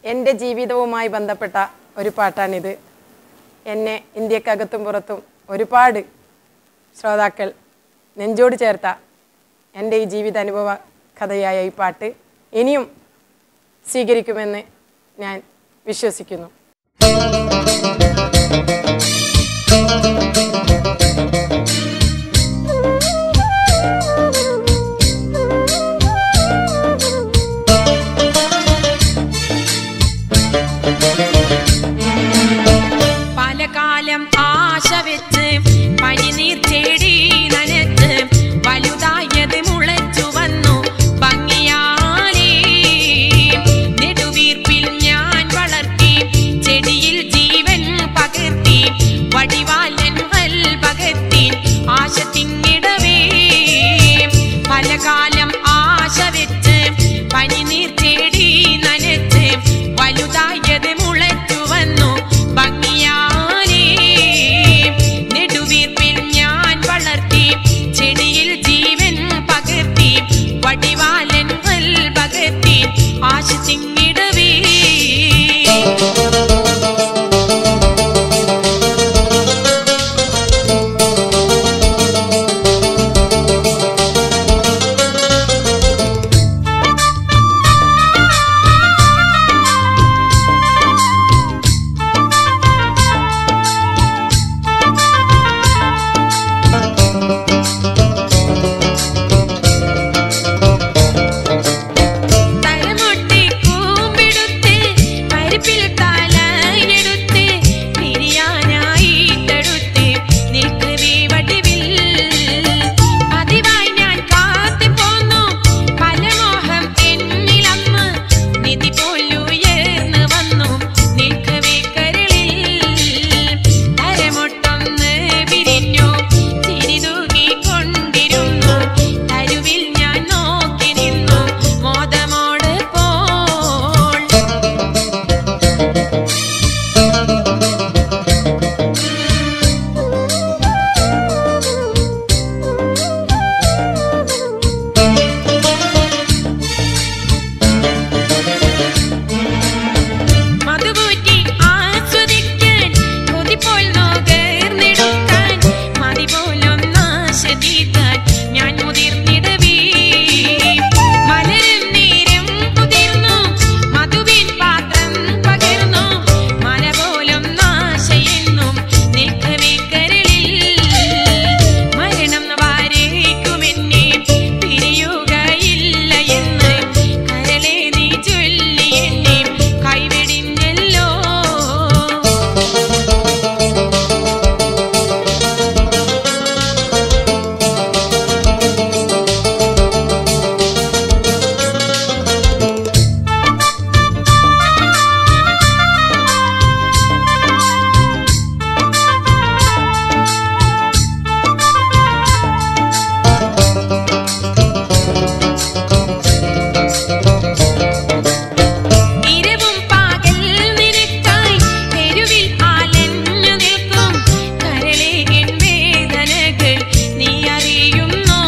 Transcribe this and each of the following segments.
എൻ്റെ ജീവിതവുമായി ബന്ധപ്പെട്ട ഒരു പാട്ടാണിത് എന്നെ ഇന്ത്യക്കകത്തും പുറത്തും ഒരുപാട് ശ്രോതാക്കൾ നെഞ്ചോട് ചേർത്ത എൻ്റെ ഈ ജീവിതാനുഭവ കഥയായ ഈ പാട്ട് ഇനിയും സ്വീകരിക്കുമെന്ന് ഞാൻ വിശ്വസിക്കുന്നു പല കാലം ആശ വെച്ച് പനിനീർ തേടി നനച്ച് വലുതായത് മുളച്ചു വന്നു ഭംഗിയാലേ നെടുവീർപ്പിൽ ഞാൻ വളർത്തി ചെടിയിൽ ജീവൻ പകർത്തി വടിവാലൻ വൽ പകർത്തി ആശ തിങ്ങിടവേ പല കാലം ആശ വെച്ച് പനിനീർ തേടി നനച്ച് വലുതായത് മുളച്ചു വന്നു ഭംഗിയാലേ നെടുവീർപ്പിൽ ഞാൻ വളർത്തി ചെടിയിൽ ജീവൻ പകർത്തി വടിവാലൻ വൽ പകർത്തി ആശ തിങ്ങിടവേ തലമുട്ടി കൂമ്പിടുത്ത് പരിപ്പിൽ തലയിലെടുത്ത് പിരിയാനായി തടുത്ത് നിൽക്കവേ വടിവിൽ പതിവായി ഞാൻ കാത്തു പോന്നു പല മോഹം എന്നിലന്ന് നിധി പോലുയർന്നു വന്നു നിൽക്കവേ കരളിൽ തരമൊട്ടൊന്ന് വിരിഞ്ഞു ചിരി തൂകിക്കൊണ്ടിരുന്നു തരുവിൽ ഞാൻ നോക്കി നിന്നു മോദമോട് പോൾ മധുപൂറ്റി ആസ്വദിക്കാൻ കൊതിപോൽ നോകർന്നെടുക്കാൻ മതി പോലൊന്നാശതീത്താൻ ഞാൻ മുതിർന്നിടവേ മലരും നേരം കുതിർന്നു മധുവിൻ പാത്രം പകർന്നു മല പോലും നാശയെന്നും നിൽക്കവേ കരളിൽ മരണം വാരേക്കുമെന്നെ പിരിയുകയില്ല എന്ന് കരളെ നീ ചൊല്ലി എന്നെ കൈവെടിഞ്ഞല്ലോ ഇരവും പകൽ നിനക്കായി തെരുവിൽ അലഞ്ഞു നിൽക്കും കരളെ എൻ വേദനകൾ നീ അറിയുന്നോ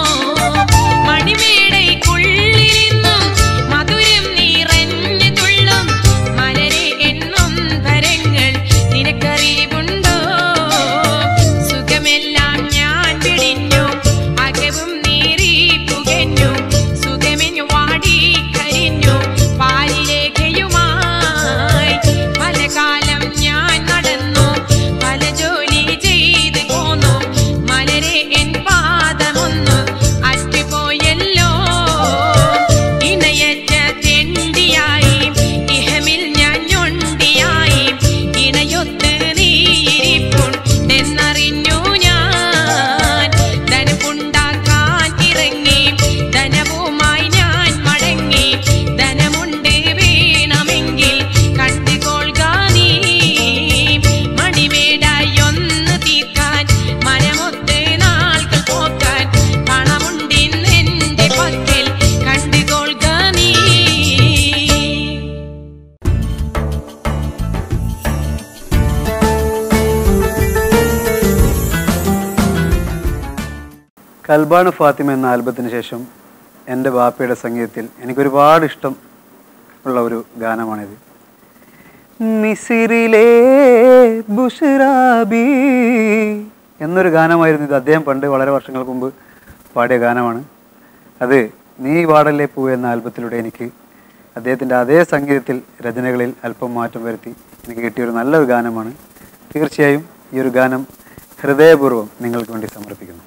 മണിമേടയ്ക്കുള്ളിലിരുന്നും മധുരം നിറഞ്ഞു തുള്ളും മലരെ എന്നും ഭരങ്ങൾ നിനക്കറിവുണ്ടോ സുഖമെല്ലാം ഞാൻ പിടിഞ്ഞു അകവും നീറി പുകഞ്ഞു സുഖമെഞ്ഞു വാടി കരിഞ്ഞു പാലിലേഖയുമായി പല കാലം ഞാൻ നടന്നു പല ജോലി ചെയ്ത് പോന്നു മലരെ എൻ പാദമൊന്നു അറ്റുപോയല്ലോ ഇണയറ്റ തെണ്ടിയായി ഇഹമിൽ ഞാൻ ഞൊണ്ടിയായി ഇണയൊത്ത് നീയിരിപ്പുണ്ടെന്നറിഞ്ഞു ഞാൻ ധനമുണ്ടാക്കാൻ ഇറങ്ങി ധനവുമായി ഞാൻ മടങ്ങി ധനമുണ്ട് വേണമെങ്കിൽ കണ്ടുകൊള്ളുക നീ മണിമേടായി ഒന്ന് തീർക്കാൻ മനമൊത്ത് നാൾകൾ പോക്കാൻ പണമുണ്ടിന്ന് എന്റെ പക്കൽ കണ്ടുകൊള്ളുക നീ കൽബാണ് ഫാത്തിമ എന്ന ആൽബത്തിന് ശേഷം എൻ്റെ ബാപ്പയുടെ സംഗീതത്തിൽ എനിക്കൊരുപാട് ഇഷ്ടം ഉള്ള ഒരു ഗാനമാണിത് മിസിറിലെ ബുഷറാബി എന്നൊരു ഗാനമായിരുന്നു ഇത് അദ്ദേഹം പണ്ട് വളരെ വർഷങ്ങൾക്ക് മുമ്പ് പാടിയ ഗാനമാണ് അത് നീ പാടല്ലേ പൂ എന്ന ആൽബത്തിലൂടെ എനിക്ക് അദ്ദേഹത്തിൻ്റെ അതേ സംഗീതത്തിൽ രചനകളിൽ അല്പം മാറ്റം വരുത്തി എനിക്ക് കിട്ടിയൊരു നല്ലൊരു ഗാനമാണ് തീർച്ചയായും ഈ ഒരു ഗാനം ഹൃദയപൂർവ്വം നിങ്ങൾക്ക് വേണ്ടി സമർപ്പിക്കുന്നു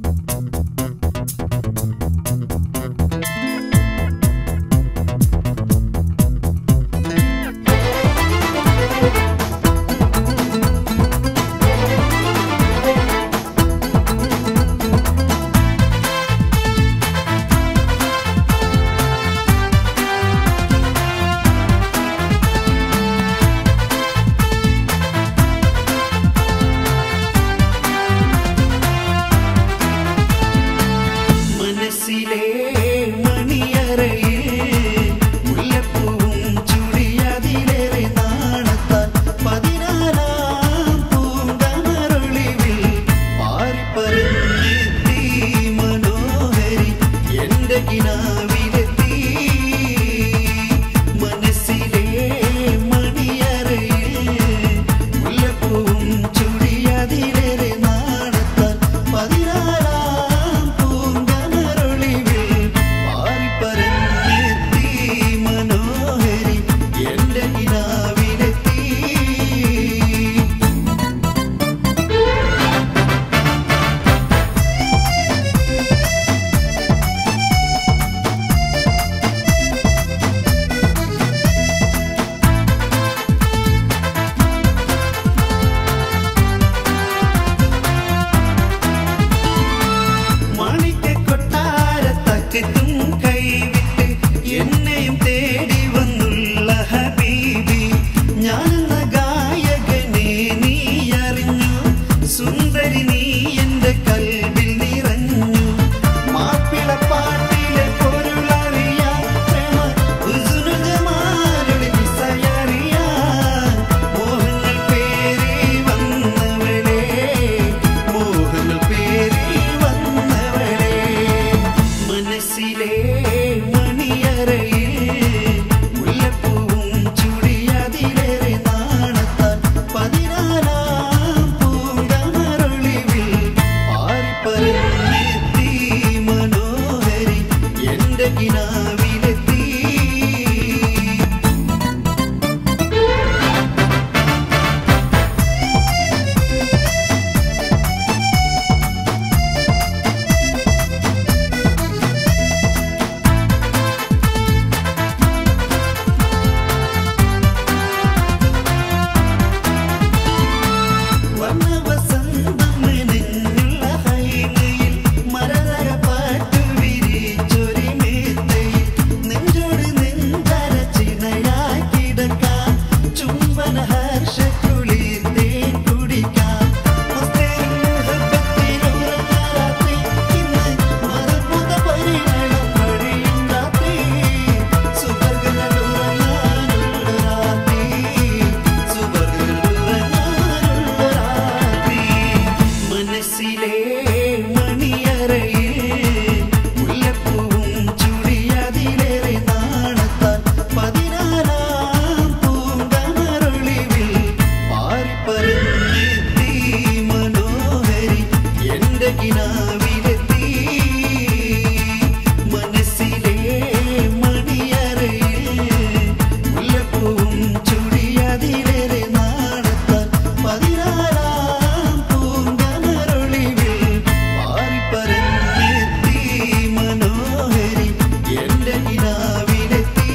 മനസ്സിലെ മണിയറയിൽ മുല്ലപ്പൂവും ചുടിയതിലേറെ നാണത്താൽ പതിനാലാം പൂങ്കമരൊളിവിൽ പാറിപ്പറന്നെത്തി മനോഹരി എന്റെ കിനാവിലെത്തി മനസ്സിലെ മണിയറയിൽ മുല്ലപ്പൂവും ചുടിയതിലേറെ നാണത്താൽ പതിനാലാം പൂങ്കമരൊളിവിൽ പാറിപ്പറന്നെത്തി മനോഹരി എന്റെ കിനാവിലെത്തി മാണിക്ക കൊട്ടാരത്തക്കെത്തും കൈവിട്ട് എന്നെയും തേടി വന്നുള്ള ഹബീബി ഞാനെന്ന ഗായകനെ നീ അറിഞ്ഞു സുന്ദരി നീ എന്റെ കൽവിൽ നിറഞ്ഞു മാപ്പിളപ്പാട്ടിലെ പൊരുളറിയാൻ പ്രേമ ഉസുനുജമാരുടെ വിസയറിയാൻ മോഹങ്ങൾ പേരി വന്നവളെ മോഹങ്ങൾ പേരി വന്നവളെ മനസ്സിലെ മണിയറയിൽ മുല്ലപ്പൂവും ചുടിയതിലേറെ നാണത്താൽ പതിനാലാം പൂങ്കമരൊളിവിൽ പാറിപ്പറന്നെത്തി മനോഹരി എന്റെ കിനാവിലെത്തി വർണ്ണവസന്തം മെനഞ്ഞുള്ള ഹൈമയിൽ മരതക പാട്ടു വിരിച്ചൊരി മേത്തയിൽ നെഞ്ചോട് നെഞ്ചരച്ചിണയായി കിടക്കാം ചുംബന ഹർഷക്കുളിർ തേൻ കുടിക്കാം മസ്തേൻ മുഹബത്തിലുറങ്ങ രാത്രി ഇന്ന് മധുമുത പരിമളം വഴിയും രാത്രി സുവർഗങ്ങളുറങ്ങാനുള്ള രാത്രി സുവർഗങ്ങളുറങ്ങാനുള്ള രാത്രി മനസ്സിലെ മണിയറയിൽ മുല്ലപ്പൂവും ചുടിയതിലേറെ നാണത്താൽ പതിനാലാം പൂങ്കമരൊളിവിൽ പാറിപ്പറന്നെത്തി മനോഹരി എന്റെ കിനാവിലെത്തി മനസ്സിലെ മണിയറയിൽ മുല്ലപ്പൂവും ചുടിയതിലേറെ നാണത്താൽ പതിനാലാം പൂങ്കമരൊളിവിൽ പാറിപ്പറന്നെത്തി മനോഹരി എന്റെ കിനാവിലെത്തി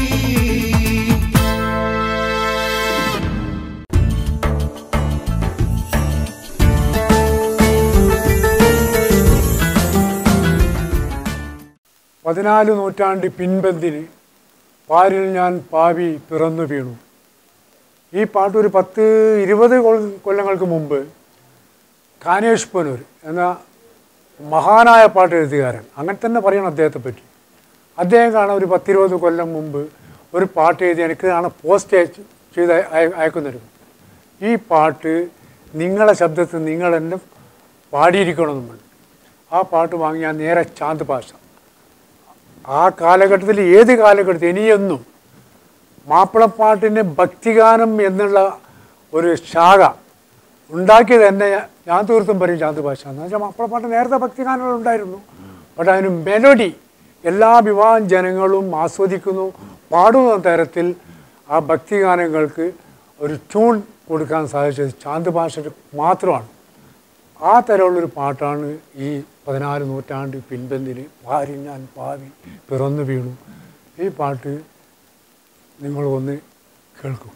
പതിനാല് നൂറ്റാണ്ട് പിൻപന്തിന് പാരിൽ ഞാൻ പാവി പിറന്നു വീണു ഈ പാട്ട് ഒരു പത്ത് ഇരുപത് കൊൽ- കൊല്ലങ്ങൾക്ക് മുമ്പ് കാനേഷ് പനൂർ എന്ന മഹാനായ പാട്ട് എഴുത്തുകാരൻ അങ്ങനെ തന്നെ പറയണം അദ്ദേഹത്തെ പറ്റി അദ്ദേഹം കാണാൻ ഒരു പത്തിരുപത് കൊല്ലം മുമ്പ് ഒരു പാട്ട് എഴുതി എനിക്ക് കാണാൻ പോസ്റ്റ് അയച്ച് ചെയ്ത് അയ- അയക്കുന്നിരുന്നു ഈ പാട്ട് നിങ്ങളെ ശബ്ദത്തിൽ നിങ്ങൾ എന്നെ പാടിയിരിക്കണമെന്നുണ്ട് ആ പാട്ട് വാങ്ങി ഞാൻ നേരെ ചാന്ത് പാശ ആ കാലഘട്ടത്തിൽ ഏത് കാലഘട്ടത്തിൽ ഇനിയൊന്നും മാപ്പിളപ്പാട്ടിൻ്റെ ഭക്തിഗാനം എന്നുള്ള ഒരു ശാഖ ഉണ്ടാക്കിയത് തന്നെ ഞാൻ തീർത്തും പറയും ചാന്ത് ഭാഷ എന്ന് വെച്ചാൽ മാപ്പിളപ്പാട്ട് നേരത്തെ ഭക്തിഗാനങ്ങൾ ഉണ്ടായിരുന്നു പക്ഷെ അതിന് മെലഡി എല്ലാ വിവാഹം ജനങ്ങളും ആസ്വദിക്കുന്നു പാടുന്ന തരത്തിൽ ആ ഭക്തിഗാനങ്ങൾക്ക് ഒരു ട്യൂൺ കൊടുക്കാൻ സാധിച്ചത് ചാന്ത് ഭാഷയ്ക്ക് മാത്രമാണ് ആ തരമുള്ളൊരു പാട്ടാണ് ഈ പതിനാല് നൂറ്റാണ്ട് പിൻബന്ധിൽ പാരി ഞാൻ പാവി പിറന്നു വീണു ഈ പാട്ട് നിങ്ങൾ ഒന്ന് കേൾക്കും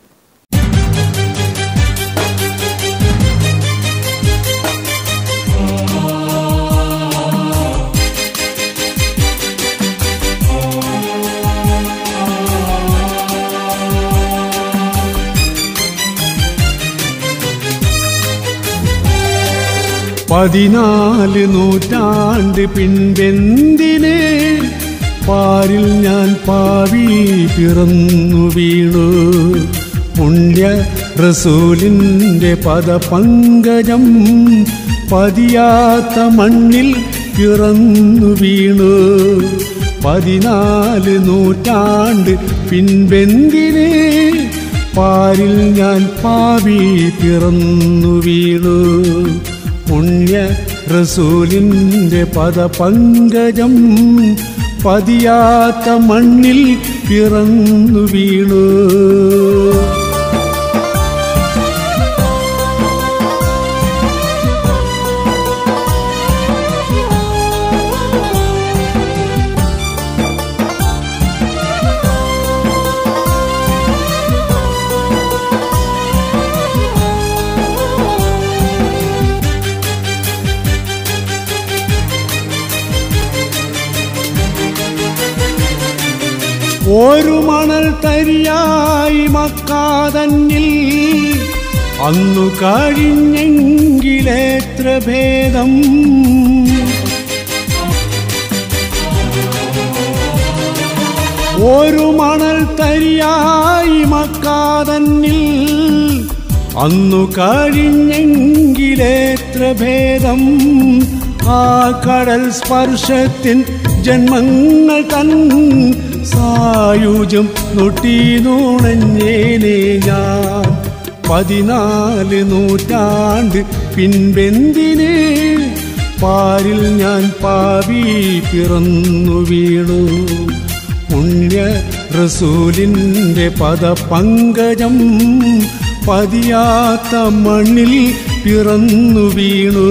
പതിനാല് നൂറ്റാണ്ട് പിൻപെന്തിന് പാരിൽ ഞാൻ പാവി പിറന്നു വീണു പുണ്യ റസൂലിൻ്റെ പദപങ്കജം പതിയാത്ത മണ്ണിൽ പിറന്നു വീണു പതിനാല് നൂറ്റാണ്ട് പിൻപെന്തിന് പാരിൽ ഞാൻ പാവി പിറന്നു വീണു പുണ്യ റസൂലിൻ്റെ പദപങ്കജം പതിയാത്ത മണ്ണിൽ പിറന്നു വീണു ഒരു മണൽ തരിയായി മക്കാതന്നിൽ അന്നു കഴിഞ്ഞെങ്കിലെത്ര ഭേദം ഒരു മണൽ തരിയായി മക്കാതന്നിൽ അന്നു കഴിഞ്ഞെങ്കിലെത്ര ഭേദം ആ കടൽ സ്പർശത്തിൻ ജന്മങ്ങൾ തൻ സായുജം നൊട്ടി നുണഞ്ഞേനെ ഞാൻ പതിനാല് നൂറ്റാണ്ട് പിൻപെന്തിന് പാരിൽ ഞാൻ പാവി പിറന്നു വീണു പുണ്യ റസൂലിൻ്റെ പദപങ്കജം പതിയാത്ത മണ്ണിൽ പിറന്നു വീണു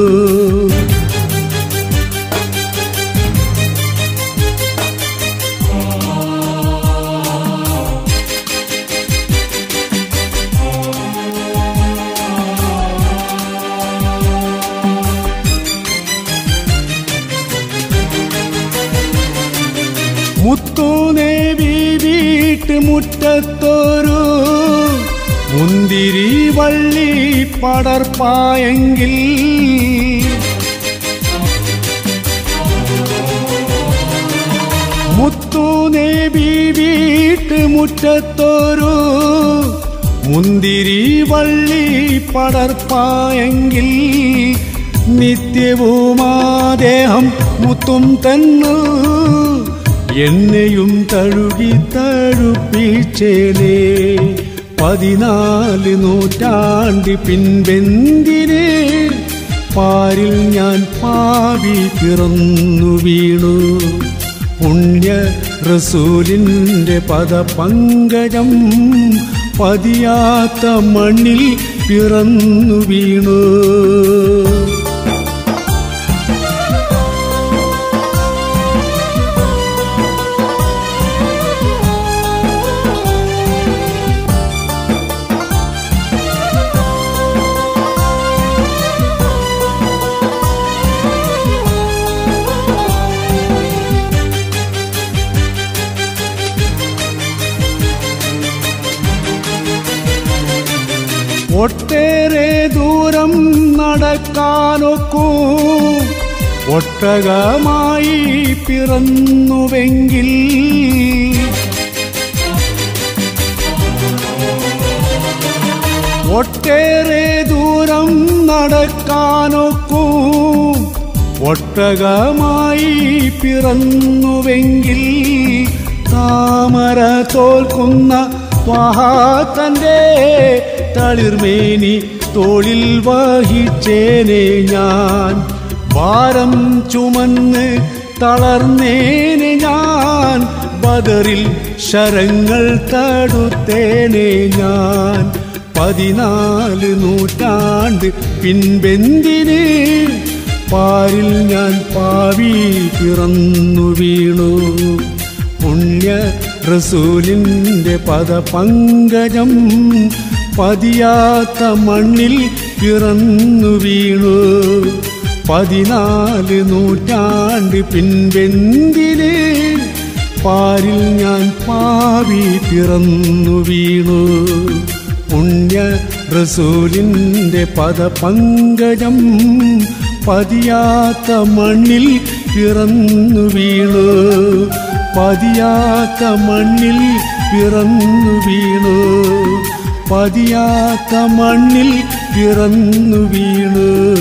മുത്തൂനേവി വീട്ടുമുറ്റത്തൊരു മുന്തിരി വള്ളി പടർപ്പായെങ്കിൽ മുത്തൂനേവി വീട്ടുമുറ്റത്തൊരു മുന്തിരി വള്ളി പടർപ്പായെങ്കിൽ നിത്യവും ആ ദേഹം മുത്തും തന്നു എന്നെയും തഴുകി തഴുപ്പിച്ചേലേ പതിനാല് നൂറ്റാണ്ട് പിൻപെന്തിന് പാരിൽ ഞാൻ പാവി പിറന്നു വീണു പുണ്യ റസൂലിൻ്റെ പദപങ്കജം പതിയാത്ത മണ്ണിൽ പിറന്നു വീണു ഒട്ടേറെ ദൂരം നടക്കാനൊക്കൂ ഒട്ടകമായി പിറന്നുവെങ്കിൽ ഒട്ടേറെ ദൂരം നടക്കാനൊക്കൂ ഒട്ടകമായി പിറന്നുവെങ്കിൽ താമര തോൽക്കുന്ന ത്വാഹാത്തൻ്റെ തളിർമേനി തോളിൽ വഹിച്ചേനെ ഞാൻ ഭാരം ചുമന്ന് തളർന്നേനെ ഞാൻ ബദറിൽ ശരങ്ങൾ തടുത്തേനെ ഞാൻ പതിനാല് നൂറ്റാണ്ട് പിൻപെന്തിന് പാരിൽ ഞാൻ പാവി പിറന്നു വീണു പുണ്യ റസൂലിൻ്റെ പദപങ്കജം പതിയാത്ത മണ്ണിൽ പിറന്നു വീണു പതിനാല് നൂറ്റാണ്ട് പിൻപെന്തിന് പാരിൽ ഞാൻ പാവി പിറന്നു വീണു പുണ്യ റസൂലിൻ്റെ പദപങ്കജം പതിയാത്ത മണ്ണിൽ പിറന്നു വീണു പതിയാത്ത മണ്ണിൽ പിറന്നു വീണു പതിയാത്ത മണ്ണിൽ പിറന്നു വീണു